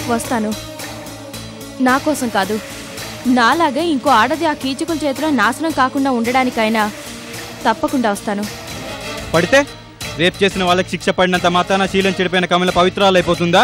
వస్తాను నా కోసం కాదు నాలాగే ఇంకో ఆడది ఆ కీచుకుల చేతిలో నాశనం కాకుండా ఉండడానికైనా తప్పకుండా వస్తాను పడితే రేప్ చేసిన వాళ్ళకి శిక్ష పడినంత మాత్రాన శీలం చెడిపోయిన కమల పవిత్రాలైపోతుందా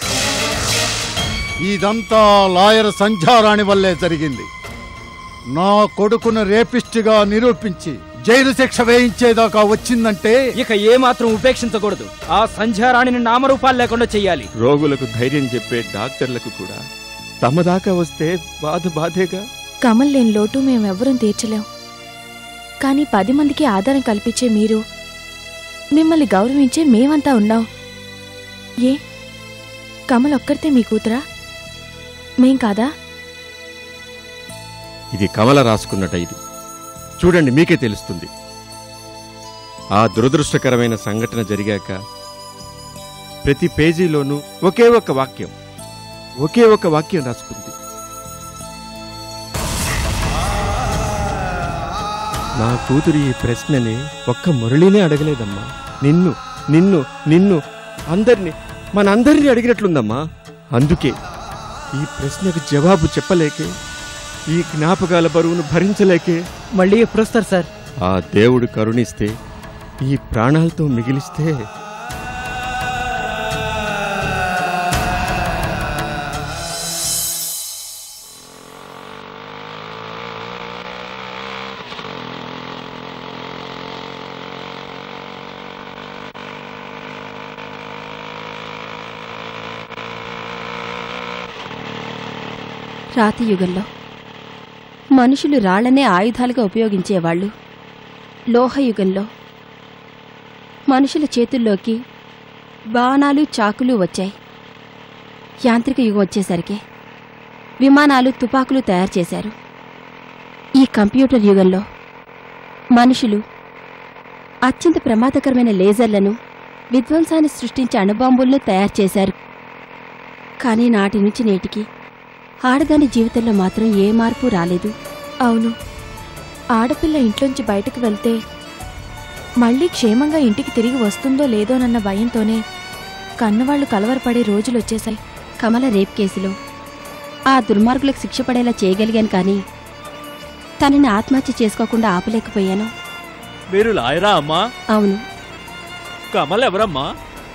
ఇదంతా లాయర్ సంధ్యారాణి వల్లే జరిగింది నా కొడుకును రేపిస్ట్గా నిరూపించి జైలు శిక్ష వేయించేదాకా వచ్చిందంటే ఇక ఏ మాత్రం ఉపేక్షించకూడదు ఆ సంధ్యారాణిని నామరూపాలు లేకుండా చెయ్యాలి రోగులకు ధైర్యం చెప్పే డాక్టర్లకు కూడా తమ దాకా వస్తే బాధ బాధేగా కమల్ లేని లోటు మేమెవ్వరం తీర్చలేం కానీ పది మందికి ఆధారం కల్పించే మీరు మిమ్మల్ని గౌరవించే మేమంతా ఉన్నాం ఏ కమల్ ఒక్కరితే మీ కూతురా మేం కాదా ఇది కమల రాసుకున్నట ఇది చూడండి మీకే తెలుస్తుంది ఆ దురదృష్టకరమైన సంఘటన జరిగాక ప్రతి పేజీలోనూ ఒకే ఒక వాక్యం ఒకే ఒక వాక్యం రాసుకుంది నా కూతురు ఈ ప్రశ్నని ఒక్క మురళినే అడగలేదమ్మా నిన్ను నిన్ను నిన్ను అందరిని మనందరినీ అడిగినట్లుందమ్మా అందుకే ఈ ప్రశ్నకు జవాబు చెప్పలేకే ఈ జ్ఞాపకాల బరువును భరించలేకే మళ్ళీ ఎప్పుడు వస్తారు సార్ ఆ దేవుడు కరుణిస్తే ఈ ప్రాణాలతో మిగిలిస్తే రాతి యుగంలో మనుషులు రాళ్లనే ఆయుధాలుగా ఉపయోగించేవాళ్ళు లోహయుగంలో మనుషుల చేతుల్లోకి బాణాలు చాకులు వచ్చాయి యాంత్రిక యుగం వచ్చేసరికి విమానాలు తుపాకులు తయారు చేశారు ఈ కంప్యూటర్ యుగంలో మనుషులు అత్యంత ప్రమాదకరమైన లేజర్లను విధ్వంసాన్ని సృష్టించే అణుబాంబులను తయారు చేశారు కానీ నాటి నుంచి నేటికి ఆడదాని జీవితంలో మాత్రం ఏ మార్పు రాలేదు అవును ఆడపిల్ల ఇంట్లోంచి బయటకు వెళ్తే మళ్ళీ క్షేమంగా ఇంటికి తిరిగి వస్తుందో లేదోనన్న భయంతోనే కన్నవాళ్లు కలవరపడే రోజులు వచ్చేశాయి కమల రేప్ కేసులో ఆ దుర్మార్గులకు శిక్ష పడేలా చేయగలిగాను కానీ తనని ఆత్మహత్య చేసుకోకుండా ఆపలేకపోయాను మీరు లాయరా అమ్మా అవును కమల్ ఎవరమ్మా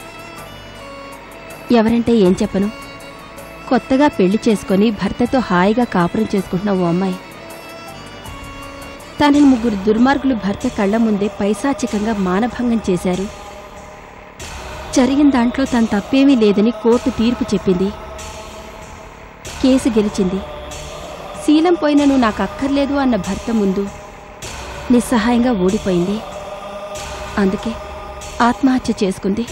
ఎవరంటే ఏం చెప్పను కొత్తగా పెళ్లి చేసుకొని భర్తతో హాయిగా కాపురం చేసుకుంటున్న ఓ అమ్మాయి తనని ముగ్గురు దుర్మార్గులు భర్త కళ్ళ ముందే పైశాచికంగా మానభంగం చేశారు జరిగిన దాంట్లో తన తప్పేమీ లేదని కోర్టు తీర్పు చెప్పింది కేసు గెలిచింది శీలం పోయిన నువ్వు నాకు అక్కర్లేదు అన్న భర్త ముందు నిస్సహాయంగా ఓడిపోయింది అందుకే ఆత్మహత్య చేసుకుంది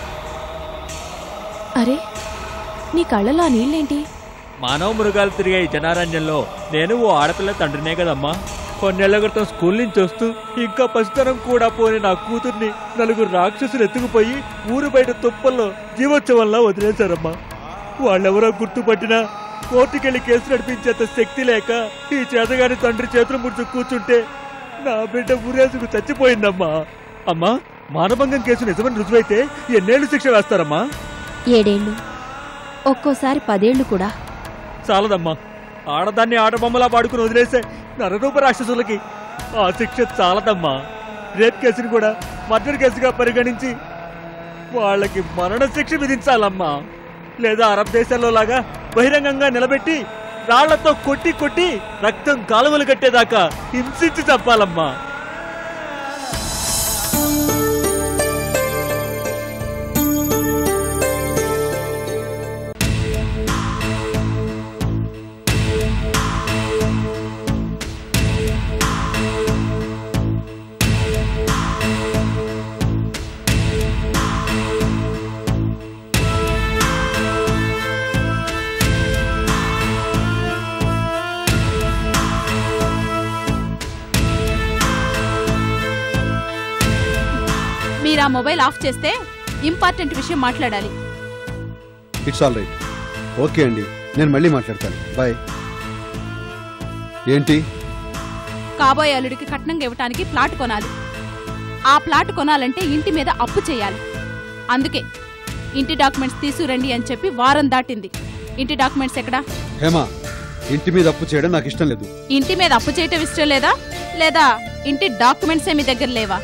అరే నీ కళ్ళలో ఆ నీళ్ళేంటి మానవ మృగాలు తిరిగే ఈ జనారణ్యంలో నేను ఓ ఆడపిల్ల తండ్రినే కదమ్మా కొన్నేళ్ల క్రితం స్కూల్ నుంచి వస్తూ ఇంకా పసితనం కూడా పోని నా కూతుర్ని నలుగురు రాక్షసులు ఎత్తుకుపోయి ఊరు బయట తుప్పల్లో జీవోత్సవంలా వదిలేశారమ్మా వాళ్ళెవరో గుర్తుపట్టినా కోర్టుకెళ్లి కేసు నడిపించేంత శక్తి లేక ఈ చేతగాని తండ్రి చేతులు ముడుచు కూర్చుంటే నా బిడ్డ ఊరేసుకు చచ్చిపోయిందమ్మా అమ్మా మానభంగం కేసు నిజమని రుజువైతే ఎన్నేళ్లు శిక్ష వేస్తారమ్మా ఏడేళ్లు ఒక్కోసారి పదేళ్లు కూడా చాలదమ్మా ఆడదాన్ని ఆటబొమ్మలా పాడుకుని వదిలేసే నరరూప రాక్షసులకి ఆ శిక్ష చాలదమ్మా రేప్ కేసుని కూడా మర్డర్ కేసుగా పరిగణించి వాళ్ళకి మరణ శిక్ష విధించాలమ్మా లేదా అరబ్ దేశాల్లో లాగా బహిరంగంగా నిలబెట్టి రాళ్లతో కొట్టి కొట్టి రక్తం కాలువలు కట్టేదాకా హింసించి చంపాలమ్మా మీరు ఆ మొబైల్ ఆఫ్ చేస్తే ఇంపార్టెంట్ విషయం మాట్లాడాలి ఇట్స్ ఆల్ రైట్ ఓకే అండి నేను మళ్ళీ మాట్లాడతాను బాయ్ ఏంటి కాబోయే అల్లుడికి కట్నంగా ఇవ్వటానికి ప్లాట్ కొనాలి ఆ ప్లాట్ కొనాలంటే ఇంటి మీద అప్పు చేయాలి అందుకే ఇంటి డాక్యుమెంట్స్ తీసుకురండి అని చెప్పి వారం దాటింది ఇంటి డాక్యుమెంట్స్ ఎక్కడా హేమ ఇంటి మీద అప్పు చేయడం నాకు ఇష్టం లేదు ఇంటి మీద అప్పు చేయటం ఇష్టం లేదా లేదా ఇంటి డాక్యుమెంట్సే మీ దగ్గర లేవా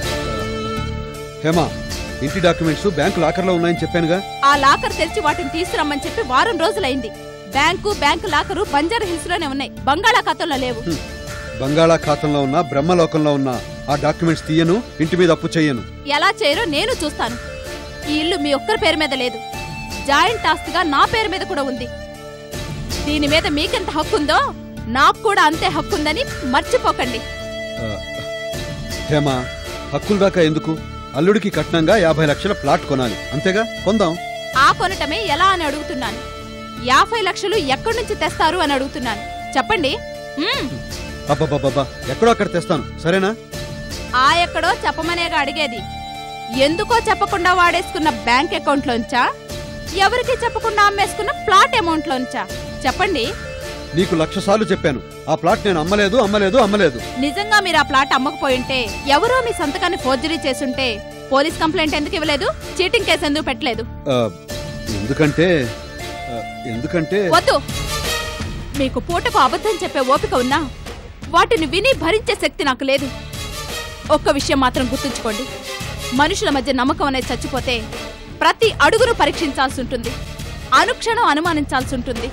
హేమ ఇంటి డాక్యుమెంట్స్ బ్యాంకు లాకర్లో ఉన్నాయని చెప్పానుగా ఆ లాకర్ తెరిచి వాటిని తీసుకురమ్మని చెప్పి వారం రోజులైంది bank bank locker Banjara Hills లోనే ఉన్నాయి బంగాళాఖాతంలో లేవు బంగాళాఖాతంలో ఉన్న బ్రహ్మలోకంలో ఉన్న ఆ డాక్యుమెంట్స్ తీయను ఇంటి మీద అప్పు చెయ్యను ఎలా చేయరో నేను చూస్తాను ఈ ఇల్లు మీ ఒక్కరి పేరు మీద లేదు జాయింట్ ఆస్తిగా నా పేరు మీద కూడా ఉంది దీని మీద మీకెంత హక్కుందో నాకు కూడా అంతే హక్కుందని మర్చిపోకండి ఆ, హేమ హక్కుల దాకా ఎందుకు అల్లుడికి కట్నంగా యాభై లక్షల ప్లాట్ కొనాలి అంతేగా కొందాం ఆ కొనటమే ఎలా అని అడుగుతున్నాను యాభై లక్షలు ఎక్కడి నుంచి తెస్తారు అని అడుగుతున్నాను చెప్పండి మ్మ్. అబ్బబ్బబ్బబ్బా ఎక్కడో అక్కడ తెస్తాను సరేనా ఆ ఎక్కడో చెప్పమనేగా అడిగేది ఎందుకో చెప్పకుండా వాడేసుకున్న బ్యాంక్ అకౌంట్లోంచా ఎవరికి చెప్పకుండా అమ్మేసుకున్న ప్లాట్ అమౌంట్లోంచా చెప్పండి నీకు లక్ష సార్లు చెప్పాను ఆ ప్లాట్ నేను అమ్మలేదు అమ్మలేదు అమ్మలేదు నిజంగా మీరు ఆ ప్లాట్ అమ్మకపోయింటే ఎవరో మీ సంతకాన్ని ఫోర్జరీ చేసుంటే పోలీస్ కంప్లైంట్ ఎందుకు ఇవ్వలేదు చీటింగ్ కేసు ఎందుకు పెట్టలేదు ఆ, ఎందుకంటే ఆ, ఎందుకంటే వద్దు మీకు పూటకు అబద్ధం చెప్పే ఓపిక ఉన్నా వాటిని విని భరించే శక్తి నాకు లేదు ఒక్క విషయం మాత్రం గుర్తుంచుకోండి మనుషుల మధ్య నమ్మకం అనేది చచ్చిపోతే ప్రతి అడుగును పరీక్షించాల్సి ఉంటుంది అనుక్షణం అనుమానించాల్సి ఉంటుంది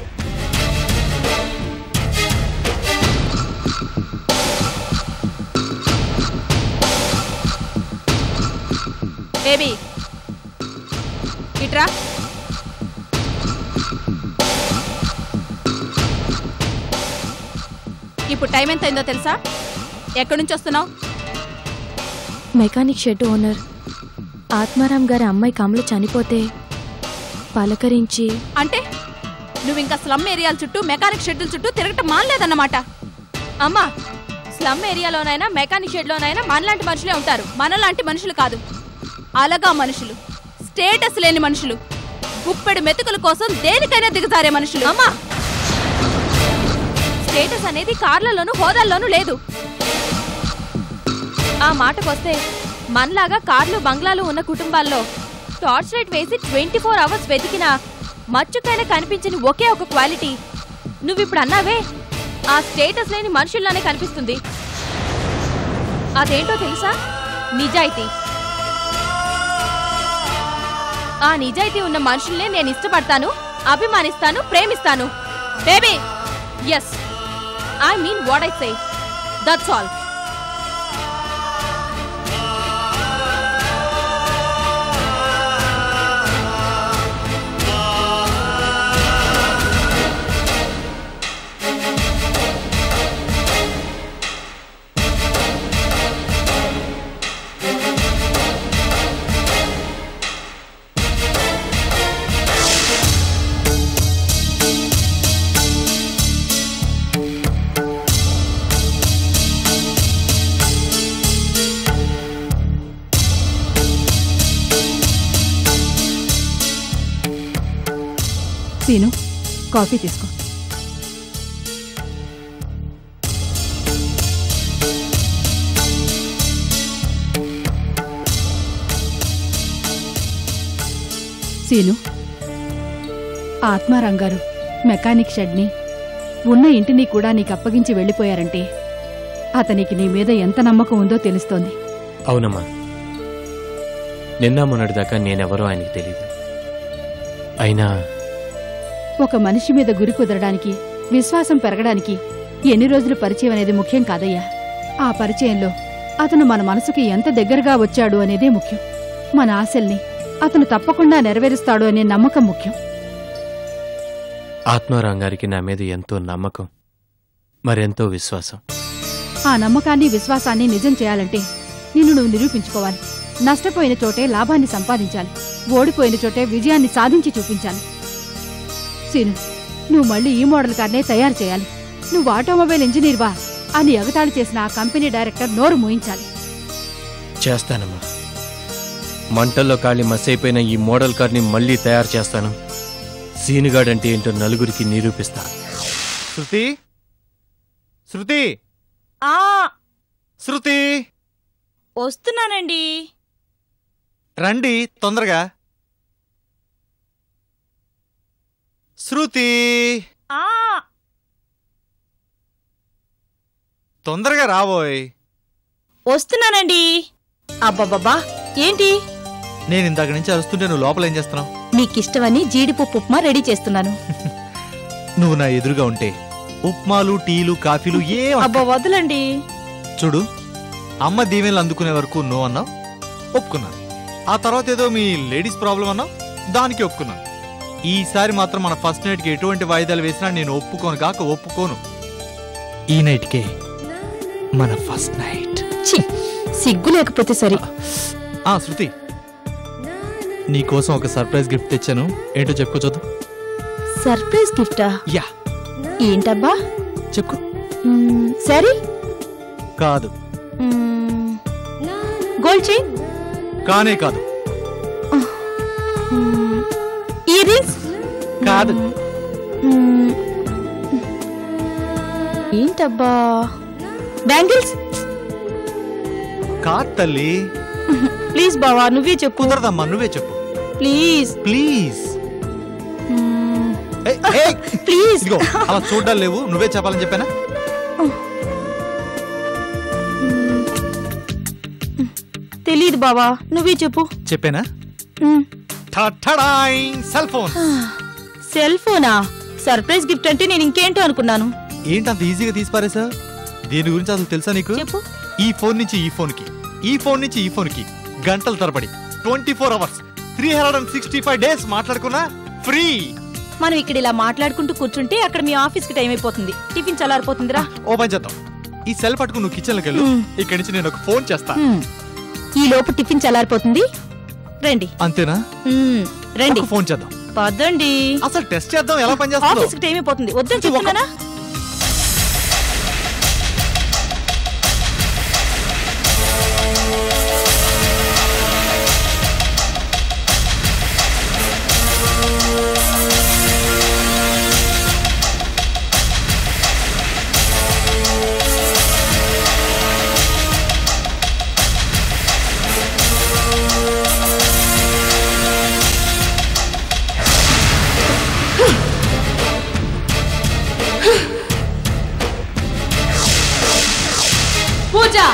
బేబీ ఇట్రా ఇప్పుడు టైం ఎంత అయిందో తెలుసా ఎక్కడి నుంచి వస్తున్నావు మెకానిక్ షెడ్ ఓనర్ ఆత్మారాం గారి అమ్మాయి కమల చనిపోతే పలకరించి అంటే నువ్వు ఇంకా స్లమ్ ఏరియాల చుట్టూ మెకానిక్ షెడ్యూల్ చుట్టూ తిరగటం మానలేదన్నమాట అమ్మా స్లమ్ ఏరియాలోనైనా మెకానిక్ షెడ్లోనైనా మనలాంటి మనుషులే ఉంటారు మనలాంటి మనుషులు కాదు అలగా మనుషులు స్టేటస్ లేని మనుషులు గుప్పెడు మెతుకుల కోసం దేనికైనా దిగుతారే మనుషులు అమ్మా స్టేటస్ అనేది కార్లలోనూ హోదాల్లోనూ లేదు ఆ మాటకొస్తే మనలాగా కార్లు బంగ్లాలు ఉన్న కుటుంబాల్లో టార్చ్ లైట్ వేసి ట్వంటీ ఫోర్ అవర్స్ వెతికినా మచ్చుకైనా కనిపించని ఒకే ఒక క్వాలిటీ నువ్విప్పుడు అన్నావే ఆ స్టేటస్ లేని మనుషుల్లోనే కనిపిస్తుంది అదేంటో తెలుసా నిజాయితీ ఆ నిజాయితీ ఉన్న మనుషుల్నే నేను ఇష్టపడతాను అభిమానిస్తాను ప్రేమిస్తాను baby yes I mean what I say that's all Seenu coffee తీసుకో సీను ఆత్మారాంగారు మెకానిక్ షెడ్ని ఉన్న ఇంటిని కూడా నీకు అప్పగించి వెళ్ళిపోయారంటే అతనికి నీ మీద ఎంత నమ్మకం ఉందో తెలుస్తోంది అవునమ్మా నిన్న మొన్నటిదాకా నేనెవరో ఆయనకి తెలియదు అయినా ఒక మనిషి మీద గురి కుదరడానికి విశ్వాసం పెరగడానికి ఎన్ని రోజులు పరిచయం అనేది ముఖ్యం కాదయ్యా ఆ పరిచయంలో అతను మన మనసుకి ఎంత దగ్గరగా వచ్చాడు అనేదే ముఖ్యం మన ఆశల్ని అతను తప్పకుండా నెరవేరుస్తాడు అనే నమ్మకం ముఖ్యం ఆత్మారాం గారికి నా మీద ఎంతో నమ్మకం మరెంతో విశ్వాసం ఆ నమ్మకాన్ని విశ్వాసాన్ని నిజం చేయాలంటే నిన్ను నువ్వు నిరూపించుకోవాలి నష్టపోయిన చోటే లాభాన్ని సంపాదించాలి ఓడిపోయిన చోటే విజయాన్ని సాధించి చూపించాలి సీను నువ్వు మళ్ళీ ఈ మోడల్ కార్నే తయారు చేయాలి నువ్వు ఆటోమొబైల్ ఇంజనీర్వా అని ఎగతాళి చేసిన ఆ కంపెనీ డైరెక్టర్ నోరు మూయించాలి చేస్తానమ్మా మంటల్లో కాళి మసైపోయిన ఈ మోడల్ కార్ని మళ్ళీ తయారు చేస్తాను సీనుగాడంటే ఏంటో నలుగురికి నిరూపిస్తాను శృతి శృతి ఆ శృతి వస్తున్నానండి రండి తొందరగా శృతి ఆ తొందరగా రాబోయ్ వస్తున్నానండి అబ్బబ్బబ్బా ఏంటి నేను ఇందాక నుంచి అరుస్తుంటే నువ్వు లోపల ఏం చేస్తున్నావు మీకిష్టమని జీడిపప్పు ఉప్మా రెడీ చేస్తున్నాను నువ్వు నా ఎదురుగా ఉంటే ఉప్మాలు టీలు కాఫీలు ఏ అబ్బా వదలండి చూడు అమ్మ దీవెనలు అందుకునే వరకు నువ్వు అన్నావు ఒప్పుకున్నాను ఆ తర్వాత ఏదో మీ లేడీస్ ప్రాబ్లం అన్నావు దానికి ఒప్పుకున్నాను ఈసారి మాత్రం మన ఫస్ట్ నైట్కి ఎటువంటి వాయిదాలు వేసినా నేను ఒప్పుకోను కాక ఒప్పుకోను ఈ నైట్కే మన ఫస్ట్ నైట్ ఛీ, సిగ్గు లేకపోతే సరే ఆ శృతి నీకోసం ఒక సర్ప్రైజ్ గిఫ్ట్ తెచ్చాను ఏంటో చెప్పుకో చూద్దాం సర్ప్రైజ్ గిఫ్టా యా ఏంటబ్బా చెప్పు మ్మ్, సరే కాదు మ్మ్, గోల్డ్ చైన్ కానే కాదు ఇయర్ రింగ్స్ కాదు మ్మ్, ఏంటబ్బా బ్యాంగిల్స్ కాదు తల్లి ప్లీజ్ బావా నువ్వే చెప్పు కుదరదమ్మా నువ్వే చెప్పు ప్లీజ్ ప్లీజ్ ప్లీజ్ ఇదిగో అలా చూడ్డాలు లేవు నువ్వే చెప్పాలని చెప్పానా తెలీదు బావా నువ్వే చెప్పు చెప్పానా మ్మ్. సెల్ ఫోన్ సెల్ ఫోనా సర్ప్రైజ్ గిఫ్ట్ అంటే నేను ఇంకేంటో అనుకున్నాను ఏంటి అంత ఈజీగా తీసిపారేసా దీని గురించి అసలు తెలుసా నీకు చెప్పు ఈ ఫోన్ నుంచి ఈ ఫోన్ కి ఈ ఫోన్ నుంచి ఈ ఫోన్ కి గంటల తరబడి twenty four hours three hundred and sixty five days మాట్లాడుకున్నా ఫ్రీ మనం ఇక్కడ ఇలా మాట్లాడుకుంటూ కూర్చుంటే అక్కడ మీ ఆఫీస్ కి టైం అయిపోతుంది టిఫిన్ చల్లారిపోతుందిరా ఓ పని చేద్దాం ఈ సెల్ పట్టుకుని నువ్వు కిచెన్ లోకి వెళ్ళు ఇక్కడి నుంచి నేను ఒక ఫోన్ చేస్తా మ్మ్. ఈ లోపు టిఫిన్ చల్లారిపోతుంది రండి అంతేనా మ్మ్. రండి ఒక ఫోన్ చేద్దాం పదండి అసలు టెస్ట్ చేద్దాం ఎలా పని చేస్తుందో ఆఫీస్ కి టైం అయిపోతుంది వద్దని చెప్తున్నానా పూజ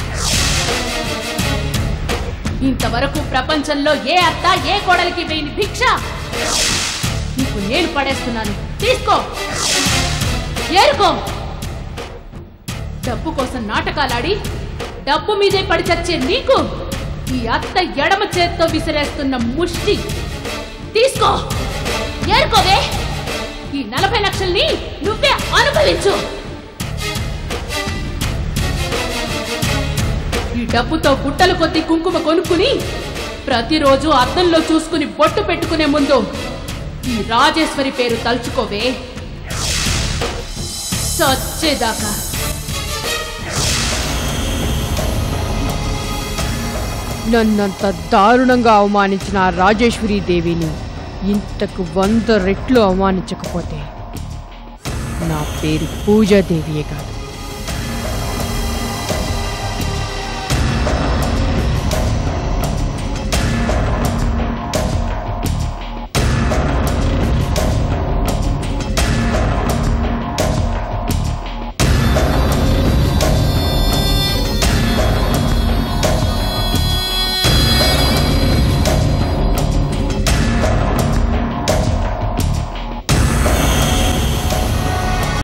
ఇంతవరకు ప్రపంచంలో ఏ అత్త ఏ కోడలికి వేయని భిక్ష నీకు నేను పడేస్తున్నాను తీసుకో ఏరుకో డబ్బు కోసం నాటకాలాడి డబ్బు మీదే పడి చచ్చే నీకు ఈ అత్త ఎడమ చేత్తో విసిరేస్తున్న ముష్టి తీసుకో ఏరుకోవే ఈ నలభై లక్షల్ని నువ్వే అనుభవించు ఈ డబ్బుతో గుట్టలు కొద్ది కుంకుమ కొనుక్కుని ప్రతిరోజు అద్దంలో చూసుకుని బొట్టు పెట్టుకునే ముందు ఈ రాజేశ్వరి పేరు తలుచుకోవే చచ్చేదాకా నన్నంత దారుణంగా అవమానించిన ఆ రాజేశ్వరీ దేవిని ఇంతకు వంద రెట్లు అవమానించకపోతే నా పేరు పూజాదేవియే కాదు